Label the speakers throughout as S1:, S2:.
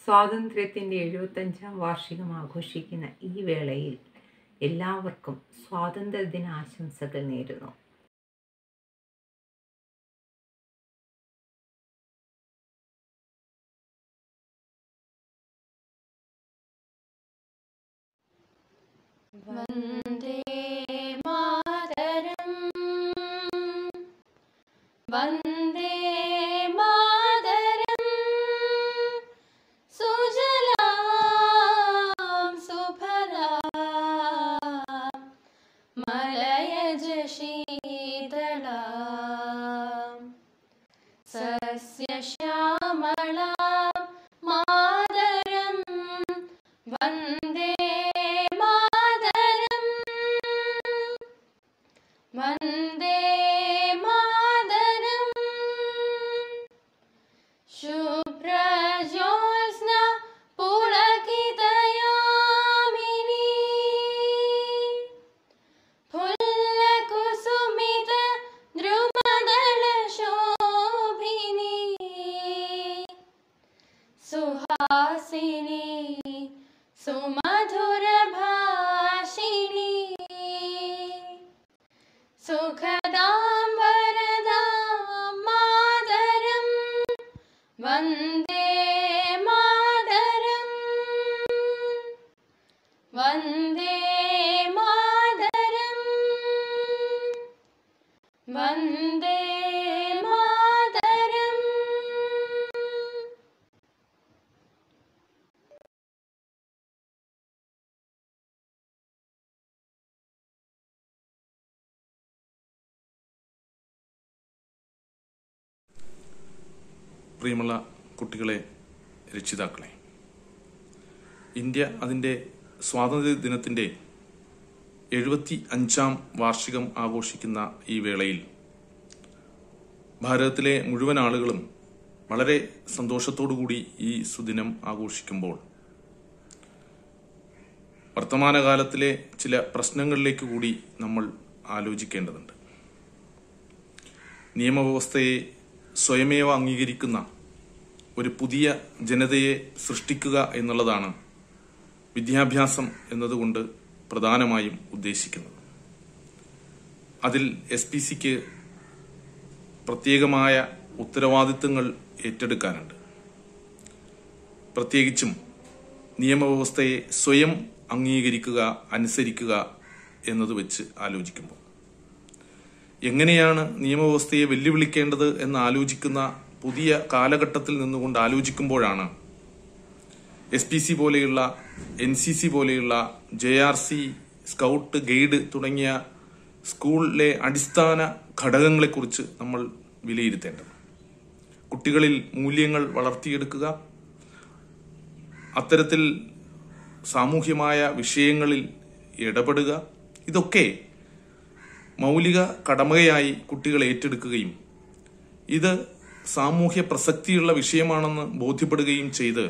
S1: സ്വാതന്ത്ര്യത്തിൻ്റെ എഴുപത്തഞ്ചാം വാർഷികം ആഘോഷിക്കുന്ന ഈ വേളയിൽ എല്ലാവർക്കും സ്വാതന്ത്ര്യദിന ആശംസകൾ നേരുന്നു
S2: വന്ദേ മാതരം വന്ദേ മാതരം സുജലാം സുഫലാം മലയജ ശീതളാം സസ്യശ്യാമളാം മാതരം വന്ദേ മാതരം വന്ദേ മാതരം ശുഭ്രജോത്സ്ന പുളകിതയാമിനി ഫുല്ലകുസുമിത ദ്രുമദള ശോഭിനി സുഹാസിനി സുമധുര ഭാഷിണി സുഖദാം വരദാം മാതരം വന്ദേ മാതരം വന്ദേ മാതരം വന്ദേ മാതരം
S3: പ്രിയമുള്ള കുട്ടികളെ രക്ഷിതാക്കളെ ഇന്ത്യ അതിൻ്റെ സ്വാതന്ത്ര്യ ദിനത്തിൻ്റെ എഴുപത്തി അഞ്ചാം വാർഷികം ആഘോഷിക്കുന്ന ഈ വേളയിൽ ഭാരതത്തിലെ മുഴുവൻ ആളുകളും വളരെ സന്തോഷത്തോടുകൂടി ഈ സുദിനം ആഘോഷിക്കുമ്പോൾ വർത്തമാനകാലത്തിലെ ചില പ്രശ്നങ്ങളിലേക്ക് കൂടി നമ്മൾ ആലോചിക്കേണ്ടതുണ്ട് നിയമവ്യവസ്ഥയെ സ്വയമേവ അംഗീകരിക്കുന്ന ഒരു പുതിയ ജനതയെ സൃഷ്ടിക്കുക എന്നുള്ളതാണ് വിദ്യാഭ്യാസം എന്നതുകൊണ്ട് പ്രധാനമായും ഉദ്ദേശിക്കുന്നത് അതിൽ എസ് പി സിക്ക് പ്രത്യേകമായ ഉത്തരവാദിത്തങ്ങൾ ഏറ്റെടുക്കാനുണ്ട് പ്രത്യേകിച്ചും നിയമവ്യവസ്ഥയെ സ്വയം അംഗീകരിക്കുക അനുസരിക്കുക എന്നത് വെച്ച് ആലോചിക്കുമ്പോൾ എങ്ങനെയാണ് നിയമവ്യവസ്ഥയെ വെല്ലുവിളിക്കേണ്ടത് എന്ന് ആലോചിക്കുന്ന പുതിയ കാലഘട്ടത്തിൽ നിന്നുകൊണ്ട് ആലോചിക്കുമ്പോഴാണ് എസ് പി സി പോലെയുള്ള എൻ സി സി പോലെയുള്ള J R C scout guide തുടങ്ങിയ സ്കൂളിലെ അടിസ്ഥാന ഘടകങ്ങളെക്കുറിച്ച് നമ്മൾ വിലയിരുത്തേണ്ടത് കുട്ടികളിൽ മൂല്യങ്ങൾ വളർത്തിയെടുക്കുക അത്തരത്തിൽ സാമൂഹ്യമായ വിഷയങ്ങളിൽ ഇടപെടുക ഇതൊക്കെ മൗലിക കടമയായി കുട്ടികൾ ഏറ്റെടുക്കുകയും ഇത് സാമൂഹ്യ പ്രസക്തിയുള്ള വിഷയമാണെന്ന് ബോധ്യപ്പെടുകയും ചെയ്ത്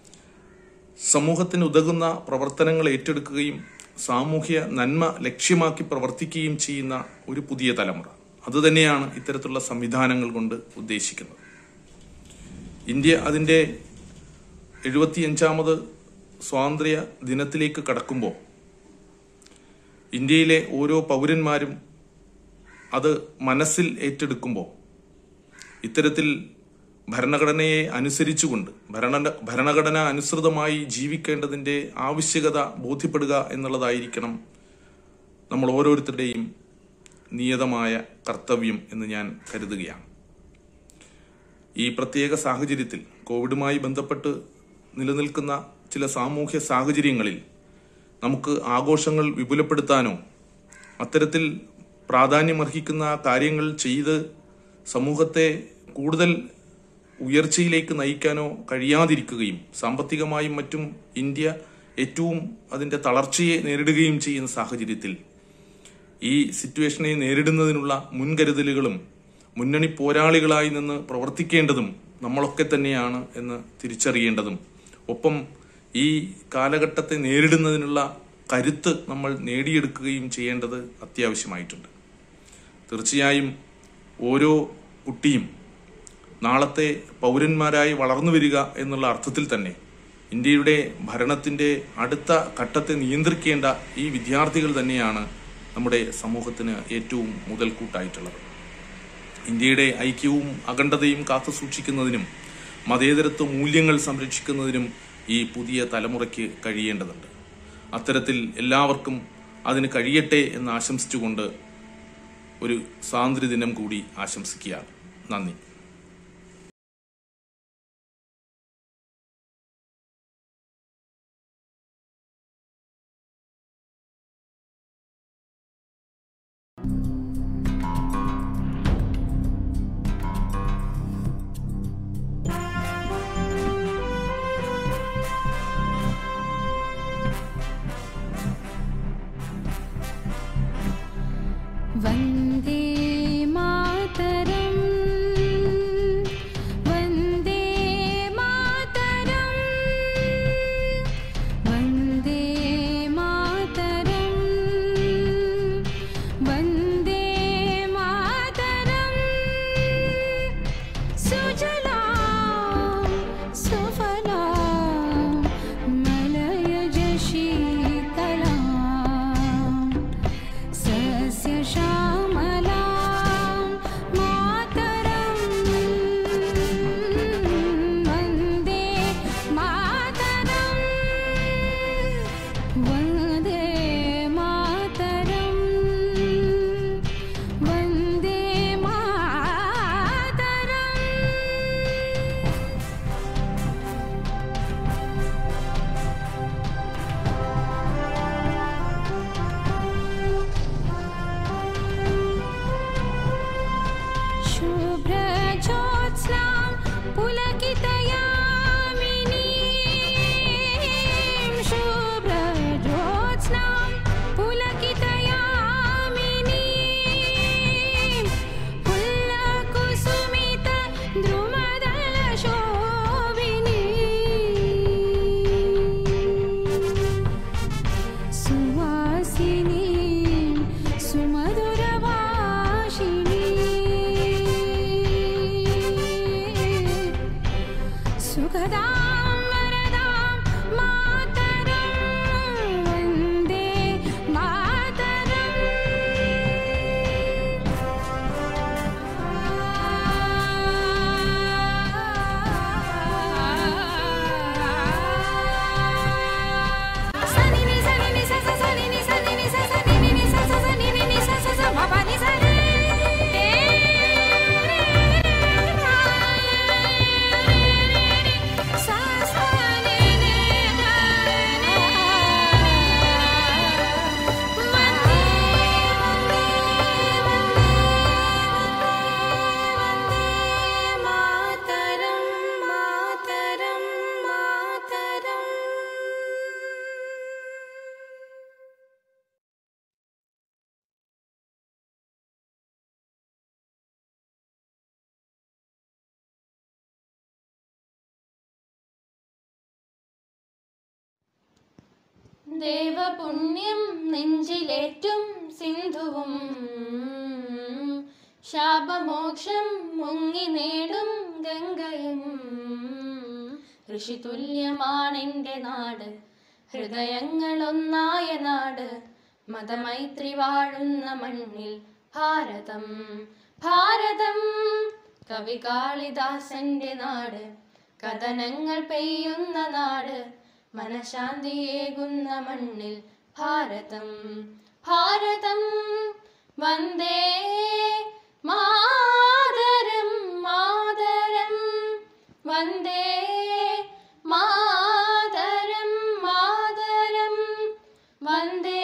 S3: സമൂഹത്തിന് ഉതകുന്ന പ്രവർത്തനങ്ങൾ ഏറ്റെടുക്കുകയും സാമൂഹ്യ നന്മ ലക്ഷ്യമാക്കി പ്രവർത്തിക്കുകയും ചെയ്യുന്ന ഒരു പുതിയ തലമുറ അതുതന്നെയാണ് ഇത്തരത്തിലുള്ള സംവിധാനങ്ങൾ കൊണ്ട് ഉദ്ദേശിക്കുന്നത് ഇന്ത്യ അതിന്റെ എഴുപത്തിയഞ്ചാമത് സ്വാതന്ത്ര്യ ദിനത്തിലേക്ക് കടക്കുമ്പോൾ ഇന്ത്യയിലെ ഓരോ പൗരന്മാരും അത് മനസ്സിൽ ഏറ്റെടുക്കുമ്പോൾ ഇത്തരത്തിൽ ഭരണഘടനയെ അനുസരിച്ചുകൊണ്ട് ഭരണ ഭരണഘടന അനുസൃതമായി ജീവിക്കേണ്ടതിന്റെ ആവശ്യകത ബോധ്യപ്പെടുക എന്നുള്ളതായിരിക്കണം നമ്മൾ ഓരോരുത്തരുടെയും നിയതമായ കർത്തവ്യം എന്ന് ഞാൻ കരുതുകയാണ് ഈ പ്രത്യേക സാഹചര്യത്തിൽ കോവിഡുമായി ബന്ധപ്പെട്ട് നിലനിൽക്കുന്ന ചില സാമൂഹ്യ സാഹചര്യങ്ങളിൽ നമുക്ക് ആഘോഷങ്ങൾ വിപുലപ്പെടുത്താനോ അത്തരത്തിൽ പ്രാധാന്യമർഹിക്കുന്ന കാര്യങ്ങൾ ചെയ്ത് സമൂഹത്തെ കൂടുതൽ ഉയർച്ചയിലേക്ക് നയിക്കാനോ കഴിയാതിരിക്കുകയും സാമ്പത്തികമായും മറ്റും ഇന്ത്യ ഏറ്റവും അതിന്റെ തളർച്ചയെ നേരിടുകയും ചെയ്യുന്ന സാഹചര്യത്തിൽ ഈ സിറ്റുവേഷനെ നേരിടുന്നതിനുള്ള മുൻകരുതലുകളും മുന്നണി പോരാളികളായി നിന്ന് പ്രവർത്തിക്കേണ്ടതും നമ്മളൊക്കെ തന്നെയാണ് എന്ന് തിരിച്ചറിയേണ്ടതും ഒപ്പം ഈ കാലഘട്ടത്തെ നേരിടുന്നതിനുള്ള കരുത്ത് നമ്മൾ നേടിയെടുക്കുകയും ചെയ്യേണ്ടത് അത്യാവശ്യമായിട്ടുണ്ട് തീർച്ചയായും ഓരോ കുട്ടിയും നാളത്തെ പൗരന്മാരായി വളർന്നു വരിക എന്നുള്ള അർത്ഥത്തിൽ തന്നെ ഇന്ത്യയുടെ ഭരണത്തിന്റെ അടുത്ത ഘട്ടത്തെ നിയന്ത്രിക്കേണ്ട ഈ വിദ്യാർത്ഥികൾ തന്നെയാണ് നമ്മുടെ സമൂഹത്തിന് ഏറ്റവും മുതൽക്കൂട്ടായിട്ടുള്ളത് ഇന്ത്യയുടെ ഐക്യവും അഖണ്ഡതയും കാത്തു സൂക്ഷിക്കുന്നതിനും മതേതരത്വ മൂല്യങ്ങൾ സംരക്ഷിക്കുന്നതിനും ഈ പുതിയ തലമുറയ്ക്ക് കഴിയേണ്ടതുണ്ട് അത്തരത്തിൽ എല്ലാവർക്കും അതിന് കഴിയട്ടെ എന്ന് ആശംസിച്ചുകൊണ്ട് ഒരു സ്വാതന്ത്ര്യദിനം കൂടി ആശംസിക്കുകയാണ് നന്ദി
S2: वन्दे मातरम् वन्दे मातरम् वन्दे मातरम् वन्दे मातरम् सुजलां सुफलां मलयज शीतलां सस्यश्यामलां मातरं वन्दे मातरम् वन्दे मातरम् वन्दे मातरम् शुभ्रज्योत्स्नां पुलकितयामिनीं शुभ्रज्योत्स्नां पुलकितयामिनीं पुल्लकुसुमित द्रुमदलशोभिनी सुवासिनीं सुमधुरभाषिणी सुखदां वरदां मातरं वन्दे मातरम् सनि नि सनि नि स स सनि नि सनि नि स स नि नि नि स स स नि नि नि स स स म प नि स रे स स नि नि ध वन्दे वन्दे मातरं मातरं मातरम् ദേവപുണ്യം നെഞ്ചിലേറ്റും സിന്ധുവും ശാപമോക്ഷം മുങ്ങി നേടും ഗംഗയും ഋഷിതുല്യമാണെന്റെ നാട് ഹൃദയങ്ങളൊന്നായ നാട് മതമൈത്രി വാഴുന്ന മണ്ണിൽ ഭാരതം ഭാരതം കവി കാളിദാസന്റെ നാട് കഥനങ്ങൾ പെയ്യുന്ന നാട് മനഃശാന്തിയേകുന്ന മണ്ണിൽ ഭാരതം ഭാരതം വന്ദേ മാതരം മാതരം വന്ദേ മാതരം മാതരം വന്ദേ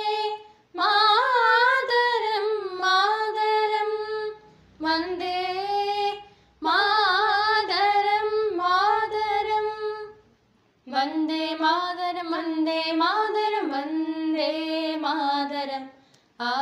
S2: മാതരം മാതരം വന്ദേ മാതരം മാതരം വന്ദേ മാതരം വന്ദേ മാതരം വന്ദേ മാതരം ആ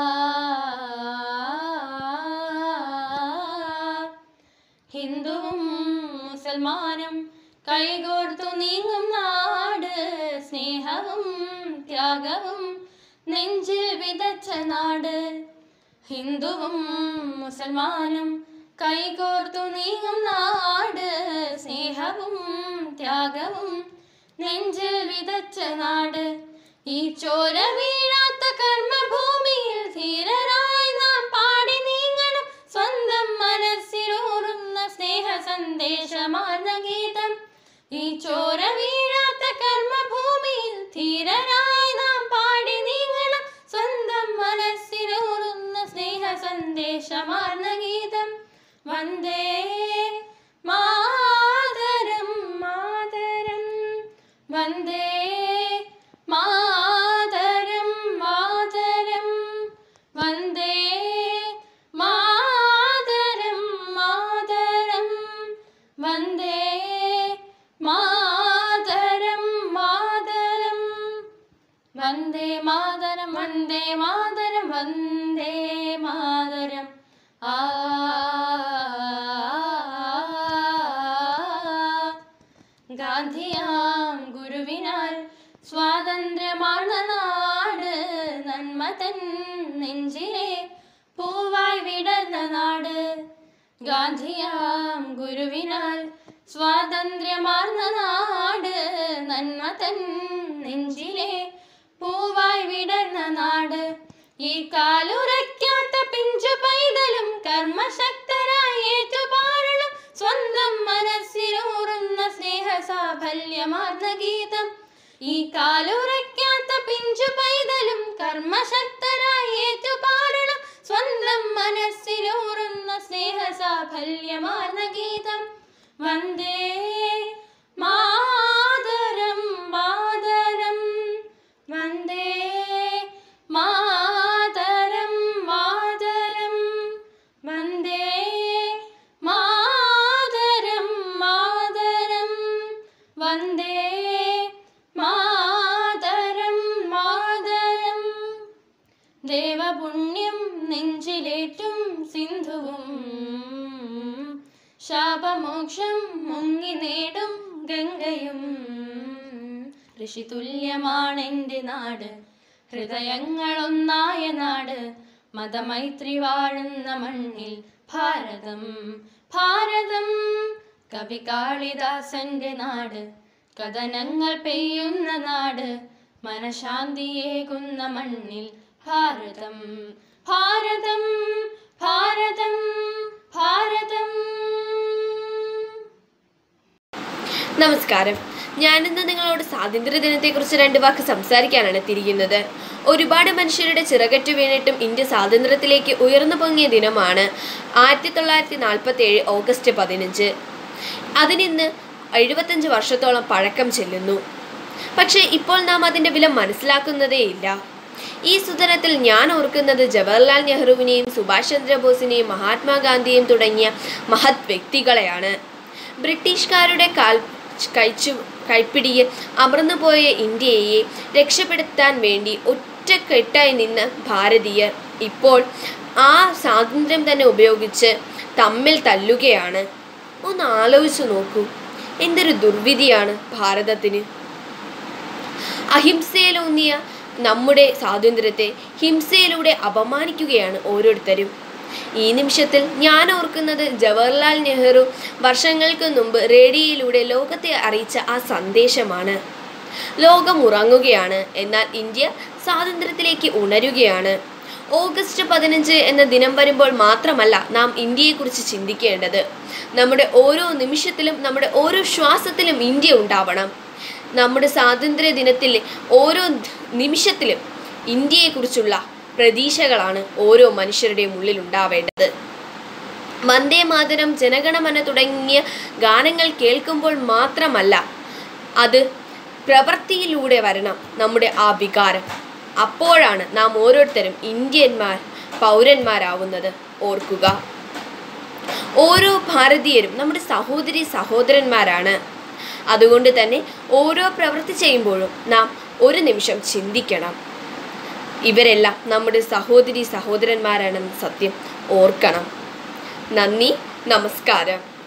S2: ഹിന്ദുവും മുസൽമാനും കൈകോർത്തു നീങ്ങും നാട് സ്നേഹവും ത്യാഗവും നെഞ്ചിൽ വിതച്ച നാട് ഹിന്ദുവും മുസൽമാനും
S4: കൈകോർത്തു നീങ്ങും നാട് സ്നേഹവും ത്യാഗവും നെഞ്ചിൽ വിതച്ച നാട് ഈ ചോര വീഴാത്ത കർമ്മഭൂമിയിൽ ധീരരായി നാം പാടി നീങ്ങണം സ്വന്തം മനസ്സിലൂറുന്ന സ്നേഹ സന്ദേശമാർന്ന ഗീതം ഈ ചോര വീഴാത്ത കർമ്മഭൂമിയിൽ ധീരരായി നാം പാടി നീങ്ങണം സ്വന്തം മനസ്സിലൂറുന്ന സ്നേഹ സന്ദേശമാർന്ന ഗീതം വന്ദേ മാതരം മാതരം വന്ദേ മാതരം മാതരം വന്ദേ മാതരം മാതരം വന്ദേ മാതരം മാതരം വന്ദേ മാതരം വന്ദേ മാതരം വന്ദേ മാതരം ആ ഗാന്ധിയാം ഗുരുവിനാൽ സ്വാതന്ത്ര്യമാണ് നാട് നന്മതൻ നെഞ്ചിലെ പൂവായി വിടർന്ന നാട് ഗാന്ധിയാം ഗുരുവിനാൽ സ്വാതന്ത്ര്യമാർന്ന നാട് നന്മതൻ നെഞ്ചിലെ പൂവായി വിടർന്ന നാട് ഈ കാലുറയ്ക്കാത്ത പിഞ്ചു പൈതലും കർമ്മശക്തരായി ഏറ്റുപാടണം സ്വന്തം മനസ്സിലൂറുന്ന സ്നേഹ സാഫല്യമാർന്ന ഗീതം ഈ കാലുറയ്ക്കാത്ത പിഞ്ചു പൈതലും കർമ്മശക്തരായി ഏറ്റുപാടണം സ്വന്തം മനസ്സിലൂറുന്ന സ്നേഹ സാഫല്യമാർന്ന ഗീതം വന്ദേ മാതരം മാതരം വന്ദേ മാതരം മാതരം വന്ദേ മാതരം മാതരം വന്ദേ മാതരം മാതരം ദേവപുണ്യം നെഞ്ചിലേറ്റും സിന്ധുവും ശാപമോക്ഷം മുങ്ങി നേടും ഗംഗയും ഋഷിതുല്യമാണെൻ്റെ നാട് ഹൃദയങ്ങളൊന്നായ നാട് മതമൈത്രി വാഴുന്ന മണ്ണിൽ ഭാരതം ഭാരതം കവി കാളിദാസന്റെ നാട് കഥനങ്ങൾ പെയ്യുന്ന നാട് മനശാന്തിയേകുന്ന മണ്ണിൽ ഭാരതം ഭാരതം ഭാരതം ഭാരതം
S5: നമസ്കാരം ഞാനിന്ന് നിങ്ങളോട് സ്വാതന്ത്ര്യ ദിനത്തെക്കുറിച്ച് രണ്ട് വാക്ക് സംസാരിക്കാനാണ് തിരിയുന്നത് ഒരുപാട് മനുഷ്യരുടെ ചിറകറ്റു വീണിട്ടും ഇന്ത്യ സ്വാതന്ത്ര്യത്തിലേക്ക് ഉയർന്നു പൊങ്ങിയ ദിനമാണ് ആയിരത്തി തൊള്ളായിരത്തി നാൽപ്പത്തി ഏഴ് ഓഗസ്റ്റ് പതിനഞ്ച് അതിനിന്ന് എഴുപത്തഞ്ച് വർഷത്തോളം പഴക്കം ചെല്ലുന്നു പക്ഷേ ഇപ്പോൾ നാം അതിൻ്റെ വില മനസ്സിലാക്കുന്നതേയില്ല ഈ സുദിനത്തിൽ ഞാൻ ഓർക്കുന്നത് ജവഹർലാൽ നെഹ്റുവിനെയും സുഭാഷ് ചന്ദ്രബോസിനെയും മഹാത്മാഗാന്ധിയെയും തുടങ്ങിയ മഹത് വ്യക്തികളെയാണ് ബ്രിട്ടീഷുകാരുടെ കാൽ കഴിച്ചു കൈപ്പിടിയിൽ അമർന്നുപോയ ഇന്ത്യയെ രക്ഷപ്പെടുത്താൻ വേണ്ടി ഒറ്റക്കെട്ടായി നിന്ന ഭാരതീയർ ഇപ്പോൾ ആ സ്വാതന്ത്ര്യം തന്നെ ഉപയോഗിച്ച് തമ്മിൽ തല്ലുകയാണ് ഒന്ന് ആലോചിച്ചു നോക്കൂ എന്തൊരു ദുർവിധിയാണ് ഭാരതത്തിന് അഹിംസയിലൂന്നിയ നമ്മുടെ സ്വാതന്ത്ര്യത്തെ ഹിംസയിലൂടെ അപമാനിക്കുകയാണ് ഓരോരുത്തരും ഈ നിമിഷത്തിൽ ഞാൻ ഓർക്കുന്നത് ജവഹർലാൽ നെഹ്റു വർഷങ്ങൾക്ക് മുമ്പ് റേഡിയോയിലൂടെ ലോകത്തെ അറിയിച്ച ആ സന്ദേശമാണ് ലോകം ഉറങ്ങുകയാണ് എന്നാൽ ഇന്ത്യ സ്വാതന്ത്ര്യത്തിലേക്ക് ഉണരുകയാണ് ഓഗസ്റ്റ് പതിനഞ്ച് എന്ന ദിനം വരുമ്പോൾ മാത്രമല്ല നാം ഇന്ത്യയെക്കുറിച്ച് ചിന്തിക്കേണ്ടത് നമ്മുടെ ഓരോ നിമിഷത്തിലും നമ്മുടെ ഓരോ ശ്വാസത്തിലും ഇന്ത്യ ഉണ്ടാവണം നമ്മുടെ സ്വാതന്ത്ര്യ ദിനത്തിലെ ഓരോ നിമിഷത്തിലും ഇന്ത്യയെക്കുറിച്ചുള്ള പ്രതീക്ഷകളാണ് ഓരോ മനുഷ്യരുടെയും ഉള്ളിൽ ഉണ്ടാവേണ്ടത് വന്ദേ മാതരം ജനഗണമന തുടങ്ങിയ ഗാനങ്ങൾ കേൾക്കുമ്പോൾ മാത്രമല്ല അത് പ്രവൃത്തിയിലൂടെ വരണം നമ്മുടെ ആ വികാരം അപ്പോഴാണ് നാം ഓരോരുത്തരും ഇന്ത്യന്മാർ പൗരന്മാരാവുന്നത് ഓർക്കുക ഓരോ ഭാരതീയരും നമ്മുടെ സഹോദരി സഹോദരന്മാരാണ് അതുകൊണ്ട് തന്നെ ഓരോ പ്രവൃത്തി ചെയ്യുമ്പോഴും നാം ഒരു നിമിഷം ചിന്തിക്കണം ഇവരെല്ലാം നമ്മുടെ സഹോദരി സഹോദരന്മാരാണെന്ന് സത്യം ഓർക്കണം നന്ദി നമസ്കാരം